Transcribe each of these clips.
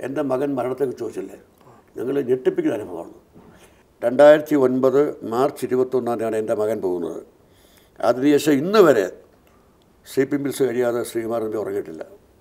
എൻ്റെ മകൻ മരണത്തെക്കുറിച്ച് ചോദിച്ചില്ലേ ഞങ്ങൾ ഞെട്ടിപ്പിക്കുന്ന അനുഭവമാണ് രണ്ടായിരത്തി ഒൻപത് മാർച്ച് ഇരുപത്തൊന്നാം തീയതിയാണ് എൻ്റെ മകൻ പോകുന്നത് അതിനുശേഷം ഇന്ന് വരെ സ്ലീപ്പിംഗ് പിൽസ് കഴിയാതെ ശ്രീകുമാർ നമ്പി ഉറങ്ങിയിട്ടില്ല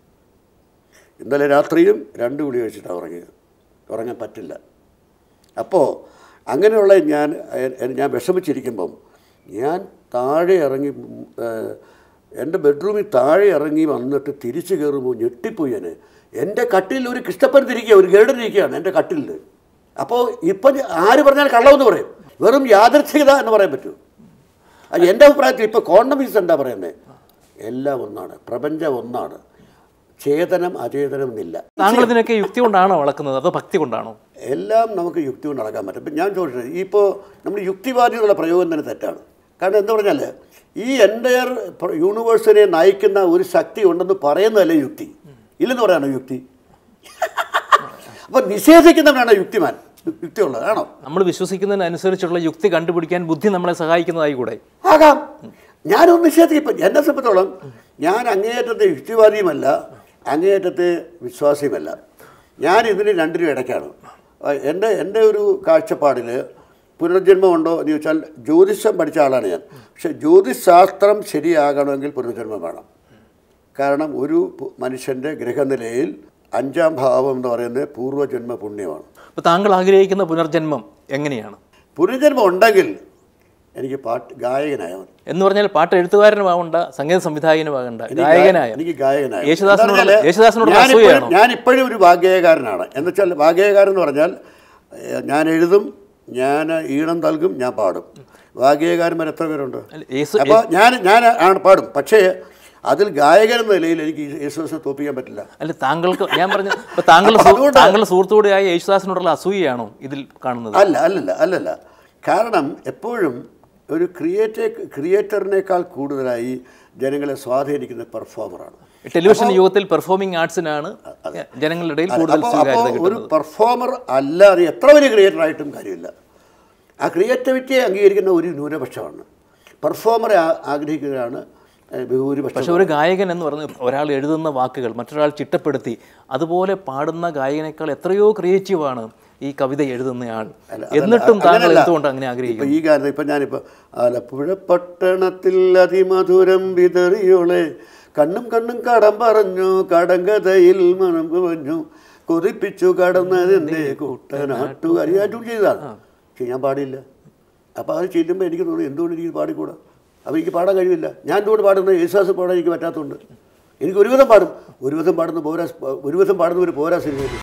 ഇന്നലെ രാത്രിയും രണ്ട് ഗുളി കഴിച്ചിട്ടാണ് ഉറങ്ങിയത് ഉറങ്ങാൻ പറ്റില്ല അപ്പോൾ അങ്ങനെയുള്ള ഞാൻ എ- ഞാൻ വിഷമിച്ചിരിക്കുമ്പം ഞാൻ താഴെ ഇറങ്ങി ഉം, ഏഹ്, എൻ്റെ ബെഡ്റൂമിൽ താഴെ ഇറങ്ങി വന്നിട്ട് തിരിച്ചു കയറുമ്പോൾ ഞെട്ടിപ്പോയി ഞാൻ എൻ്റെ കട്ടിലിൽ ഒരു കൃഷ്ണപ്പൻ തിരിക്കുക ഒരു ഗരുഡൻ ഇരിക്കുകയാണ് എൻ്റെ കട്ടിലിൽ അപ്പോൾ ഇപ്പം ആര് പറഞ്ഞാൽ കള്ളമെന്ന് പറയും വെറും യാദൃച്ഛികത എന്ന് പറയാൻ പറ്റുമോ അത് എൻ്റെ അഭിപ്രായത്തിൽ ഇപ്പോൾ കോണ്ടമിക്സ് എന്താ പറയുന്നത് എല്ലാം ഒന്നാണ് പ്രപഞ്ചം ഒന്നാണ് ചേതനം അചേതനം എന്നില്ല താങ്കൾ ഇതിനൊക്കെ യുക്തി കൊണ്ടാണോ വളക്കുന്നത് അതോ ഭക്തി കൊണ്ടാണോ എല്ലാം നമുക്ക് യുക്തി കൊണ്ട് നടക്കാൻ പറ്റും ഇപ്പം ഞാൻ ചോദിച്ചത് ഇപ്പോൾ നമ്മൾ യുക്തിവാദി എന്നുള്ള പ്രയോഗം തന്നെ തെറ്റാണ് കാരണം എന്താ പറഞ്ഞാൽ ഈ എൻ്റയർ യൂണിവേഴ്സിനെ നയിക്കുന്ന ഒരു ശക്തി ഉണ്ടെന്ന് പറയുന്നതല്ലേ യുക്തി ഇല്ലെന്ന് പറയാനോ യുക്തി അപ്പോൾ നിഷേധിക്കുന്നവനാണ് യുക്തിമാൻ യുക്തിയുള്ളത് ആണോ നമ്മൾ വിശ്വസിക്കുന്നതിനനുസരിച്ചുള്ള യുക്തി കണ്ടുപിടിക്കാൻ ബുദ്ധി നമ്മളെ സഹായിക്കുന്നതായി കൂടെ ആകാം ഞാനൊന്ന് നിഷേധിക്കും ഇപ്പം എന്നെ സംബന്ധിച്ചോളം ഞാൻ അങ്ങേയറ്റത്തെ യുക്തിവാദിയുമല്ല അങ്ങേയറ്റത്തെ വിശ്വാസിയുമല്ല ഞാൻ ഇതിന് രണ്ടിനും ഇടയ്ക്കാണ് ആ, എൻ്റെ എൻ്റെ ഒരു കാഴ്ചപ്പാടിൽ പുനർജന്മമുണ്ടോ എന്ന് ചോദിച്ചാൽ ജ്യോതിഷം പഠിച്ച ആളാണ് ഞാൻ പക്ഷേ ജ്യോതിശാസ്ത്രം ശരിയാകണമെങ്കിൽ പുനർജന്മം വേണം കാരണം ഒരു പു- മനുഷ്യൻ്റെ ഗ്രഹനിലയിൽ അഞ്ചാം ഭാവം എന്ന് പറയുന്നത് പൂർവ്വജന്മ പുണ്യമാണ് അപ്പോൾ താങ്കൾ ആഗ്രഹിക്കുന്ന പുനർജന്മം എങ്ങനെയാണ് പുനർജന്മം ഉണ്ടെങ്കിൽ എനിക്ക് പാട്ട് ഗായകനായ മതി എന്ന് പറഞ്ഞാൽ പാട്ട് എഴുത്തുകാരനുമാകണ്ട സംഗീത സംവിധായകനുമാകണ്ട എനിക്ക് ഗായകനായ ഗായ- എനിക്ക് ഗായകനായ യേശുദാസിനോട് എന്താ പറഞ്ഞാല് യേശുദാസിനോട് ഞാനിപ്പോഴും- അസൂയാണോ? ഞാനിപ്പോഴും ഒരു വാഗ്ഗേയകാരനാണ് എന്ന് വെച്ചാൽ വാഗ്ഗേയകാരൻ എന്ന് പറഞ്ഞാൽ ഏഹ്, ഞാൻ എഴുതും ഞാൻ ഈണം നൽകും ഞാൻ പാടും വാഗ്ഗേയകാരന്മാർ എത്ര പേരുണ്ട് അല്ല, യേശു അപ്പോൾ ഞാൻ ഞാൻ ആണ് പാടും പക്ഷേ അതിൽ ഗായകൻ എന്ന നിലയിൽ എനിക്ക് യേശുദാസിനെ തോപ്പിക്കാൻ പറ്റില്ല അല്ല താങ്കൾക്ക് ഞാൻ പറഞ്ഞു ഇപ്പൊ താങ്കളുടെ അപ്പൊ സു- അതുകൊണ്ട് താങ്കളുടെ സുഹൃത്തുകൂടെയായ യേശുദാസിനോടുള്ള അസൂയയാണോ ഇതിൽ കാണുന്നത് അല്ല അല്ലല്ല അല്ലല്ല കാരണം എപ്പോഴും ഒരു ക്രിയേറ്റേ ക്രിയേറ്ററിനേക്കാൾ കൂടുതലായി ജനങ്ങളെ സ്വാധീനിക്കുന്ന പെർഫോമറാണ് ടെലിവിഷൻ യുഗത്തിൽ പെർഫോമിംഗ് ആർട്സിനാണ് ജനങ്ങളുടെ ഇടയിൽ കൂടുതൽ അപ്പോൾ സ്വീകാര്യത അപ്പോൾ ഒരു കിട്ടുന്നത് പെർഫോമർ അല്ലാതെ എത്ര വലിയ ക്രിയേറ്റർ ആയിട്ടും കാര്യമില്ല ആ ക്രിയേറ്റിവിറ്റിയെ അംഗീകരിക്കുന്ന ഒരു ന്യൂനപക്ഷമാണ് പെർഫോമറെ ആ- ആഗ്രഹിക്കുന്നതാണ് ഏഹ്, ഭൂരിപക്ഷം പക്ഷെ ഒരു ഗായകൻ എന്ന് പറഞ്ഞ് ഒരാൾ എഴുതുന്ന വാക്കുകൾ മറ്റൊരാൾ ചിട്ടപ്പെടുത്തി അതുപോലെ പാടുന്ന ഗായകനേക്കാൾ എത്രയോ ക്രിയേറ്റീവാണ് ഈ കവിത എഴുതുന്നയാൾ അല്ല, എന്നിട്ടും താങ്കൾ അങ്ങനെയല്ല. എന്തുകൊണ്ട് അങ്ങനെ ആഗ്രഹിക്കുന്നു ഇപ്പൊ ഈ ഗാനം ഇപ്പം ഞാനിപ്പോൾ ആലപ്പുഴ പട്ടണത്തിൽ അതിമധുരം വിതറിയോളെ കണ്ണും കണ്ണും കടം പറഞ്ഞു കടങ്കഥയിൽ മണം കുവഞ്ഞു കൊതിപ്പിച്ചു കടന്നതെന്റെ കുട്ടനാട്ടുകാർ ഞാൻ ട്യൂൺ ചെയ്തതാണ് പക്ഷെ ഞാൻ പാടില്ല അപ്പോൾ അത് ചെല്ലുമ്പോൾ എനിക്ക് തോന്നി എന്തുകൊണ്ട് എനിക്ക് പാടിക്കൂടാ അപ്പോൾ എനിക്ക് പാടാൻ കഴിയില്ല ഞാൻ എന്തുകൊണ്ട് പാടുന്നത് യേശുദാസ് പാടാൻ എനിക്ക് പറ്റാത്തതുകൊണ്ട് എനിക്ക് ഒരുവിധം പാടും ഒരുവിധം പാടുന്ന പോരാ ഒരുവിധം പാടുന്ന ഒരു പോരാ സിനിമയിൽ